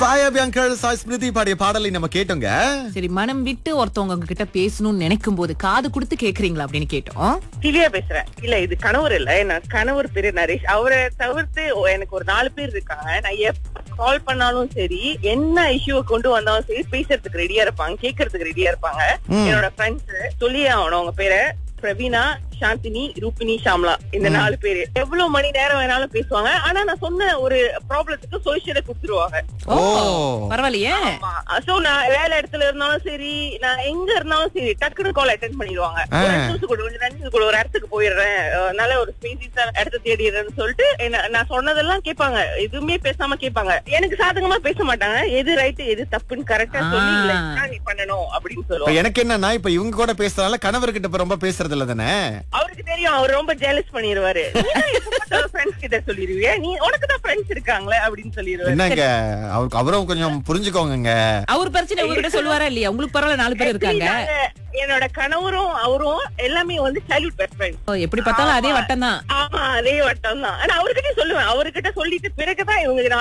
சாய் அபியங்கர் சாய் ஸ்மிருதி பாடிய பாடலை நம்ம கேட்டோங்க சரி மனம் விட்டு ஒருத்தவங்க உங்ககிட்ட பேசணும்னு நினைக்கும் போது காது கொடுத்து கேக்குறீங்களா அப்படின்னு கேட்டோம் கிளியா பேசுறேன் இல்ல இது கணவர் இல்ல நான் கணவர் பேரு நரேஷ் அவரை தவிர்த்து ஒ- எனக்கு ஒரு நாலு பேர் இருக்காங்க நான் எப்ப கால் பண்ணாலும் சரி என்ன இஷ்யூவை கொண்டு வந்தாலும் சரி பேசுறதுக்கு ரெடியா இருப்பாங்க கேக்குறதுக்கு ரெடியா இருப்பாங்க என்னோட ஃப்ரெண்ட்ஸ் சொல்லியே ஆகணும் அவங்க பேரை பிரவீனா சாந்தினி ரூபினி ஷாம்லா இந்த நாலு பேரு எவ்வளவு மணி நேரம் வேணாலும் பேசுவாங்க ஆனா நான் சொன்ன ஒரு ப்ராப்ளத்துக்கு சொல்யூஷனை கொடுத்துருவாங்க ஓ ஓ. பரவாயில்லையே சோ நான் வேலை இடத்துல இருந்தாலும் சரி நான் எங்க இருந்தாலும் சரி டக்குனு கால் அட்டென்ட் பண்ணிடுவாங்க ஆ. ஒரு அஞ்சு நிமிஷம் கூட கொஞ்சம் அஞ்சு நிமிஷம் கூட ஒரு இடத்துக்கு போயிடுறேன் அஹ் நல்ல ஒரு ஸ்பேசிஸா இடத்த தேடிடுறேன்னு சொல்லிட்டு என்ன- நான் சொன்னதெல்லாம் கேட்பாங்க எதுவுமே பேசாம கேட்பாங்க எனக்கு சாதகமா பேச மாட்டாங்க எது ரைட் எது தப்புன்னு கரெக்டா சொல்லி ஆ. இல்ல இதுதான் நீ பண்ணணும் அப்படின்னு இப்ப சொல்லுவாங்க எனக்கு என்னன்னா இப்ப இவங்க கூட பேசுறதால கணவர்கிட்ட இப்ப ரொம்ப பேசுறது இல்ல தானே அவருக்கு தெரியும் அவர் ரொம்ப ஜெலஸ் பண்ணிடுவாரு ஃப்ரெண்ட்ஸ் கிட்ட சொல்லிடுவியா நீ உனக்கு தான் ஃப்ரெண்ட்ஸ் இருக்காங்களே அப்படின்னு சொல்லிடுவாரு என்னங்க அவருக்கு அவரும் கொஞ்சம் புரிஞ்சுக்கோங்க அவர் பிரச்சனை உங்ககிட்ட சொல்லுவாரா இல்லையா உங்களுக்கு பரவாயில்ல நாலு பேர் இருக்காங்க நாங்க என்னோட கணவரும் அவரும் எல்லாமே வந்து சைல்ட்ஹுட் பெஸ்ட் ஃப்ரெண்ட் ஓ, எப்படி பார்த்தாலும் அதே வட்டம் தான் ஆமா அதே வட்டம் தான் ஆனா அவர்கிட்ட சொல்லுவேன் அவர்கிட்ட சொல்லிட்டு பிறகுதான் இவங்க